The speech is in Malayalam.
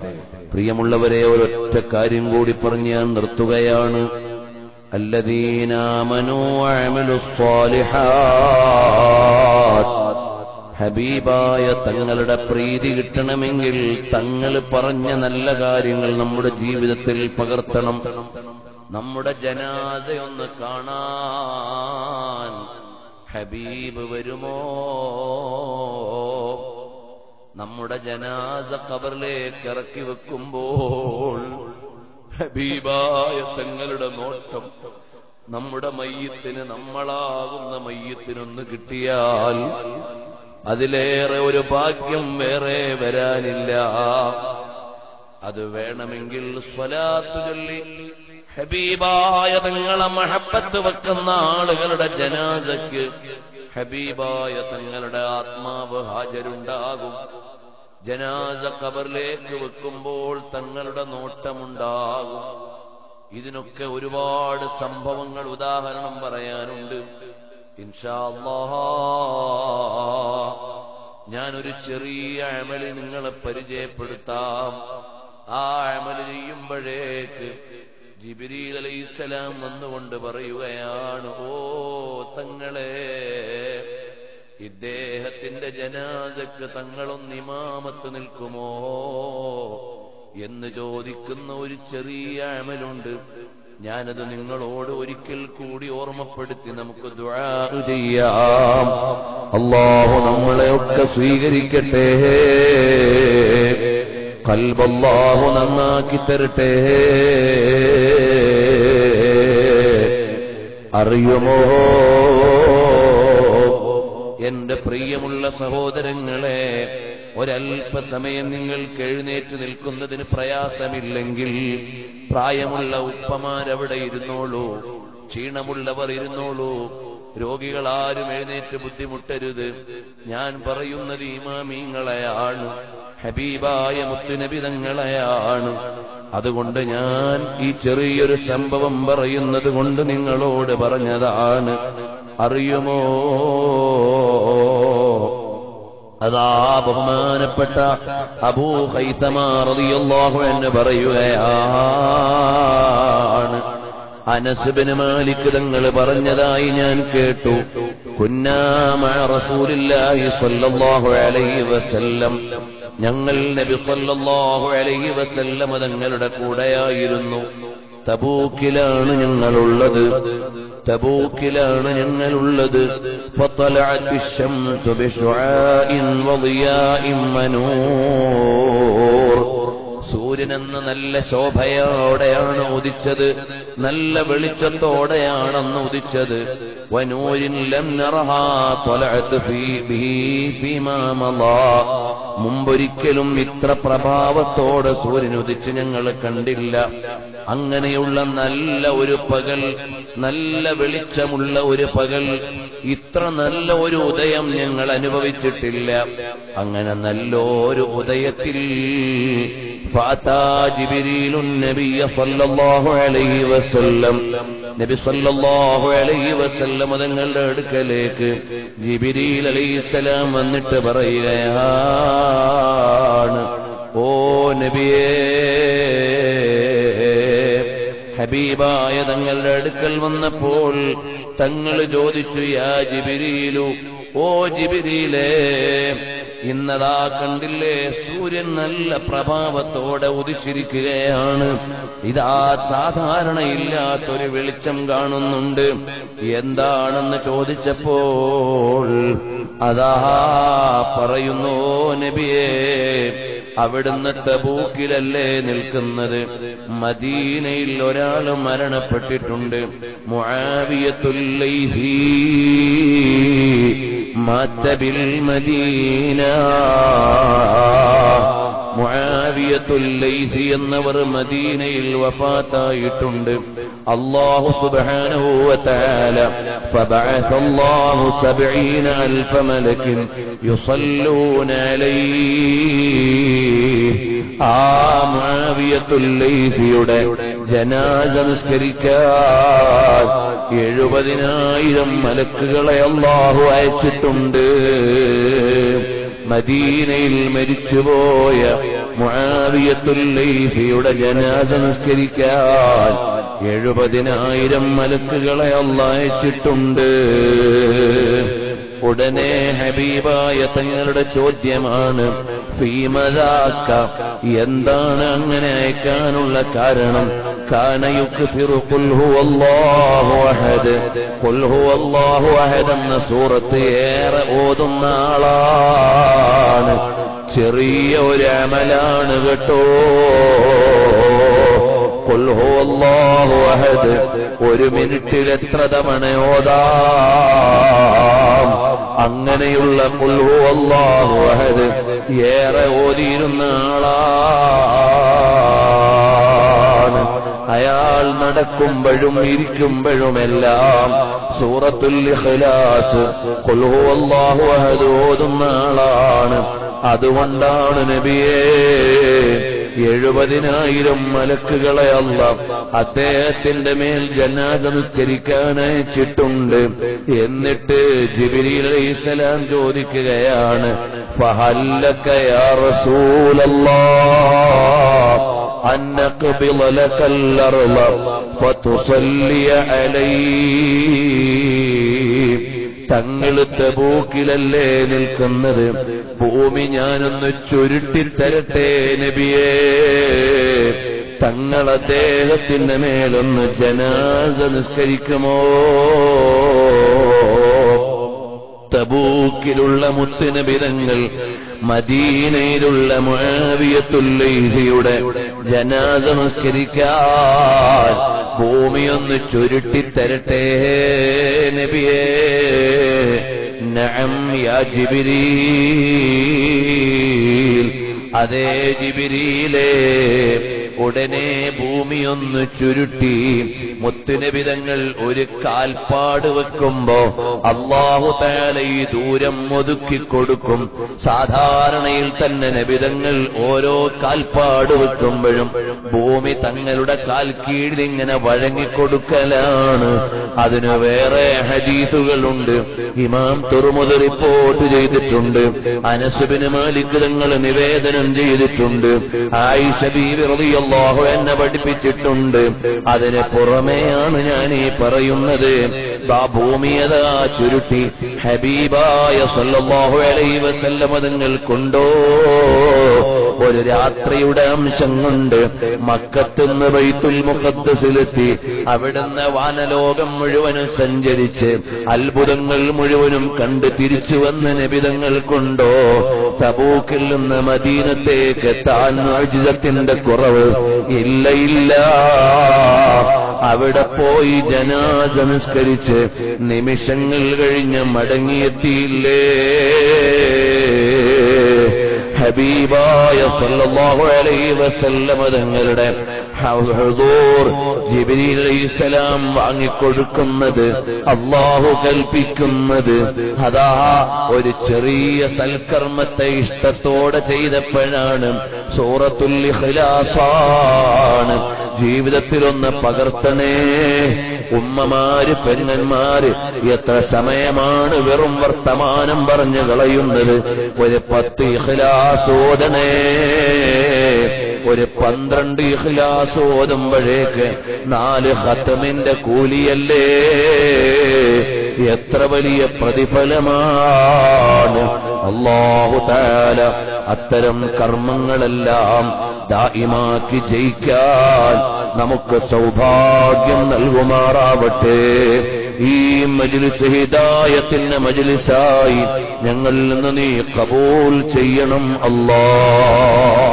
പ്രിയമുള്ളവരെ ഒരൊറ്റ കാര്യം കൂടി പറഞ്ഞ് ഞാൻ നിർത്തുകയാണ് الذين آمنوا وعملوا الصالحات ഹബീബായ തങ്ങളുടെ പ്രീതി കിട്ടണമെങ്കിൽ തങ്ങൾ പറഞ്ഞ നല്ല കാര്യങ്ങൾ നമ്മുടെ ജീവിതത്തിൽ പകർത്തണം നമ്മുടെ ജനാദയൊന്ന് കാണാൻ ഹബീബ് വരുമോ നമ്മുടെ ജനാസ കബറിലേക്ക് ഇറക്കി വെക്കുമ്പോൾ ഹബീബായ തങ്ങളുടെ നോട്ടം നമ്മുടെ മയ്യത്തിന് നമ്മളാകുന്ന മയ്യത്തിനൊന്ന് കിട്ടിയാൽ അതിലേറെ ഒരു ഭാഗ്യം വേറെ വരാനില്ല അത് വേണമെങ്കിൽ സ്വലാത്ത് ചൊല്ലി ഹബീബായ തങ്ങളെ മഹബത്ത് വെക്കുന്ന ആളുകളുടെ ജനാസയ്ക്ക് ഹബീബായ തങ്ങളുടെ ആത്മാവ് ഹാജരുണ്ടാകും ജനാസ കബറിലേക്ക് വെക്കുമ്പോൾ തങ്ങളുടെ നോട്ടമുണ്ടാകും ഇതിനൊക്കെ ഒരുപാട് സംഭവങ്ങൾ ഉദാഹരണം പറയാനുണ്ട് ഇൻഷാ അല്ലാഹ് ഞാനൊരു ചെറിയ അമല് നിങ്ങളെ പരിചയപ്പെടുത്താം ആ അമല് ചെയ്യുമ്പോഴേക്ക് ജിബിരീൽ അലൈഹിസ്സലാം വന്നുകൊണ്ട് പറയുകയാണ് ഓ തങ്ങളെ ഇദ്ദേഹത്തിന്റെ ജനാദക്ക് തങ്ങളൊന്ന് ഇമാമത്ത് നിൽക്കുമോ എന്ന് ചോദിക്കുന്ന ഒരു ചെറിയ അമലുണ്ട് ഞാനത് നിങ്ങളോട് ഒരിക്കൽ കൂടി ഓർമ്മപ്പെടുത്തി നമുക്ക് ദുആ ചെയ്യാം അള്ളാഹു നമ്മളെ ഒക്കെ സ്വീകരിക്കട്ടെ കൽബല്ലാഹു നന്നാക്കി തരട്ടെ അറിയുമോ എന്റെ പ്രിയമുള്ള സഹോദരങ്ങളെ ഒരല്പസമയം നിങ്ങൾക്ക് എഴുന്നേറ്റ് നിൽക്കുന്നതിന് പ്രയാസമില്ലെങ്കിൽ പ്രായമുള്ള ഉപ്പമാരവിടെ ഇരുന്നോളൂ ക്ഷീണമുള്ളവർ ഇരുന്നോളൂ രോഗികളാരും എഴുന്നേറ്റ് ബുദ്ധിമുട്ടരുത് ഞാൻ പറയുന്നത് ഇമാമീങ്ങളെയാണ് ഹബീബായ മുത്തുനബിതങ്ങളെയാണ് അതുകൊണ്ട് ഞാൻ ഈ ചെറിയൊരു സംഭവം പറയുന്നത് കൊണ്ട് നിങ്ങളോട് പറഞ്ഞതാണ് അറിയുമോ അതാ ബഹുമാനപ്പെട്ട അബൂ ഹൈതമാറിയല്ലാഹു എന്ന് പറയുകയാണ് അനസുബിന് മാലിക് തങ്ങൾ പറഞ്ഞതായി ഞാൻ കേട്ടു കുന്നാമ റസൂലില്ലാഹി സ്വല്ലല്ലാഹു അലൈഹി വസല്ലം ഞങ്ങൾ നബി സ്വല്ലല്ലാഹു അലൈഹി വസല്ലം തങ്ങളുടെ കൂടെയായിരുന്നു തബൂക്കിലാണ് ഞങ്ങളുള്ളത് തബൂക്കിലാണ് ഞങ്ങളുള്ളത് فطلعت الشمس بشعاع وضياء منور സൂര്യൻ എന്ന നല്ല ശോഭയോടെയാണ് ഉദിച്ചത് നല്ല വെളിച്ചത്തോടെയാണെന്ന് ഉദിച്ചത് വനൂരിൻ ലം നറഹാ ത്വലഅത് ഫീ ബിഹി ഫീമാ മളാ മുമ്പൊരിക്കലും ഇത്ര പ്രഭാവത്തോടെ സൂര്യൻ ഉദിച്ച് ഞങ്ങൾ കണ്ടില്ല അങ്ങനെയുള്ള നല്ല ഒരു പകൽ നല്ല വെളിച്ചമുള്ള ഒരു പകൽ ഇത്ര നല്ല ഒരു ഉദയം ഞങ്ങൾ അനുഭവിച്ചിട്ടില്ല അങ്ങനെ നല്ലൊരു ഉദയത്തിൽ فأتى جبريل النبي صلى الله عليه وسلم നബി സല്ലല്ലാഹു അലൈഹി വസല്ലം തങ്ങളുടെ അടുക്കലേക്ക് ജിബിരിൽ അലൈഹിസ്സലാം വന്നിട്ട് പറയുകയാണ് ഓ നബിയേ ഹബീബായ തങ്ങളുടെ അടുക്കൽ വന്നപ്പോൾ തങ്ങൾ ചോദിച്ചു യാ ജിബിരിയിലു ഓ ജിബിരിയിലേ ഇന്നതാ കണ്ടില്ലേ സൂര്യൻ നല്ല പ്രഭാവത്തോടെ ഉദിച്ചിരിക്കുകയാണ് ഇതാ സാധാരണയില്ലാത്തൊരു വെളിച്ചം കാണുന്നുണ്ട് എന്താണെന്ന് ചോദിച്ചപ്പോൾ അതാ പറയുന്നു "ഓ നബിയേ അവിടുന്ന് തബൂക്കിലല്ലേ നിൽക്കുന്നത് മദീനയിൽ ഒരാൾ മരണപ്പെട്ടിട്ടുണ്ട് മുആവിയത്തുല്ലൈഹി മാറ്റബിൽ മദീന മുആവിയത്തുല്ലൈഹി എന്നവർ മദീനയിൽ വഫാത്തായിട്ടുണ്ട് അല്ലാഹു സുബ്ഹാനഹു വതആല فبعث الله سبعين ألف ملك يصلون عليه ആ മാവിയത്തുല്ലൈഹിയുടെ ജനാസ നിസ്കരിക്കാൻ എഴുപതിനായിരം മലക്കുകളെ അള്ളാഹു അയച്ചിട്ടുണ്ട് മദീനയിൽ മരിച്ചുപോയ മുആവിയത്തുല്ലൈഹിയുടെ ജനാദ നിസ്കരിക്കാൻ എഴുപതിനായിരം മലക്കുകളെ അല്ല അയച്ചിട്ടുണ്ട് ഉടനെ ഹബീബായ തങ്ങളുടെ ചോദ്യമാണ് ഫീമതാക്ക എന്താണ് അങ്ങനെ അയക്കാനുള്ള കാരണം കാനയുക്ക് എന്ന സൂറത്ത് ഏറെ ഓതുന്ന ആളാണ് ചെറിയ ഒരു അമലാണ് കേട്ടോ ഖുൽ ഹുവല്ലാഹു അഹദ് ഒരു മിനിറ്റിൽ എത്ര തവണ ഓതാം അങ്ങനെയുള്ള ഖുൽ ഹുവല്ലാഹു അഹദ് ഏറെ ഓതിയിരുന്ന ആളാണ് അയാൾ നടക്കുമ്പോഴും ഇരിക്കുമ്പോഴുമെല്ലാം സൂറത്തുൽ ഇഖ്ലാസ് ഖുൽ ഹുവല്ലാഹു അഹദ് ഓതുന്ന ആളാണ് അതുകൊണ്ടാണ് നബിയേ എഴുപതിനായിരം മലക്കുകളെ അല്ല അദ്ദേഹത്തിന്റെ മേൽ ജനാദ നിസ്കരിക്കാൻ അയച്ചിട്ടുണ്ട് എന്നിട്ട് ജിബിരിൽ അലൈഹിസ്സലാം ചോദിക്കുകയാണ് ഫഹല്ലക യാ റസൂലല്ലാഹ് أن نقبض لك الأرض فتصلي عليه തങ്ങള് തബൂക്കിലല്ലേ നിൽക്കുന്നത് ഭൂമി ഞാനൊന്ന് ചുരുട്ടിത്തരട്ടെ നബിയേ തങ്ങൾ അദ്ദേഹത്തിന്റെ മേലൊന്ന് ജനാസ നിസ്കരിക്കുമോ തബൂക്കിലുള്ള മുത്തുനബിതങ്ങൾ മദീനയിലുള്ള മുആവിയത്തുല്ലൈഹിയുടെ ജനാസ നിസ്കരിക്കാൻ ഭൂമിയൊന്ന് ചുരുട്ടിത്തരട്ടെ നബിയേ നഅം യാ ജിബ്രീൽ അതേ ജിബിരിയിലേ ഉടനെ ഭൂമിയൊന്ന് ചുരുട്ടി മുത്തുനബിതങ്ങൾ ഒരു കാൽപ്പാട് വെക്കുമ്പോ അള്ളാഹു താല ഈ ദൂരം ഒതുക്കി കൊടുക്കും സാധാരണയിൽ തന്നെ നബിതങ്ങൾ ഓരോ കാൽപ്പാട് വെക്കുമ്പോഴും ഭൂമി തങ്ങളുടെ കാൽ കീഴിൽ ഇങ്ങനെ വഴങ്ങിക്കൊടുക്കലാണ് അതിന് വേറെ ഹദീസുകളുണ്ട് ഇമാം തുറമുത് റിപ്പോർട്ട് ചെയ്തിട്ടുണ്ട് അനസുബിന് മാലിക് തങ്ങൾ നിവേദനം ചെയ്തിട്ടുണ്ട് ആയിഷ ബീവി റളിയല്ലാഹു എന്നെ പഠിപ്പിച്ചിട്ടുണ്ട് അതിന് പുറമെയാണ് ഞാൻ ഈ പറയുന്നത് ആ ഭൂമിയതാ ചുരുട്ടി ഹബീബായ സല്ലല്ലാഹു അലൈഹി വസല്ലമ തങ്ങൾ കൊണ്ടോ ഒരു രാത്രിയുടെ അംശം കൊണ്ട് മക്കത്തുനിന്ന് ബൈത്തുൽ മുഖദ്സിലെത്തി അവിടുന്ന് വാനലോകം മുഴുവനും സഞ്ചരിച്ച് അത്ഭുതങ്ങൾ മുഴുവനും കണ്ട് തിരിച്ചു വന്ന നബിതങ്ങൾ കൊണ്ടോ തബൂക്കിൽ നിന്ന് മദീനത്തേക്ക് എത്താൻ അജിതത്തിന്റെ കുറവ് ഇല്ല ഇല്ല അവിടെ പോയി ജനാസ നിസ്കരിച്ച് നിമിഷങ്ങൾ കഴിഞ്ഞ് മടങ്ങിയെത്തിയില്ലേ ഹബീബായ സല്ലല്ലാഹു അലൈഹി വസല്ലമ തങ്ങളുടെ ഹുദൂർ ജിബ്രീൽ അലൈഹിസ്സലാം വാങ്ങിക്കൊടുക്കുന്നത് അള്ളാഹു കൽപ്പിക്കുന്നത് അതാ ഒരു ചെറിയ സൽക്കർമ്മത്തെ ഇഷ്ടത്തോടെ ചെയ്തപ്പോഴാണ് സൂറത്തുൽ ഇഖ്ലാസാണ് ജീവിതത്തിലൊന്ന് പകർത്തണേ ഉമ്മമാര് പെങ്ങന്മാര് എത്ര സമയമാണ് വെറും വർത്തമാനം പറഞ്ഞു കളയുന്നത് ഒരു പത്ത് ഇഖ്ലാസോദനേ ഒരു പന്ത്രണ്ട് ഇഖ്ലാസ് ഓതുമ്പോഴേക്ക് നാല് ഖത്തമിന്റെ കൂലിയല്ലേ എത്ര വലിയ പ്രതിഫലമാണ് അള്ളാഹു താല അത്തരം കർമ്മങ്ങളെല്ലാം ദായിമാക്കി ജയിക്കാൻ നമുക്ക് സൗഭാഗ്യം നൽകുമാറാവട്ടെ ഈ മജ്ലിസ് ഹിദായത്തിന്റെ മജ്ലിസായി ഞങ്ങളിൽ നിന്ന് നീ കബൂൽ ചെയ്യണം അല്ലാ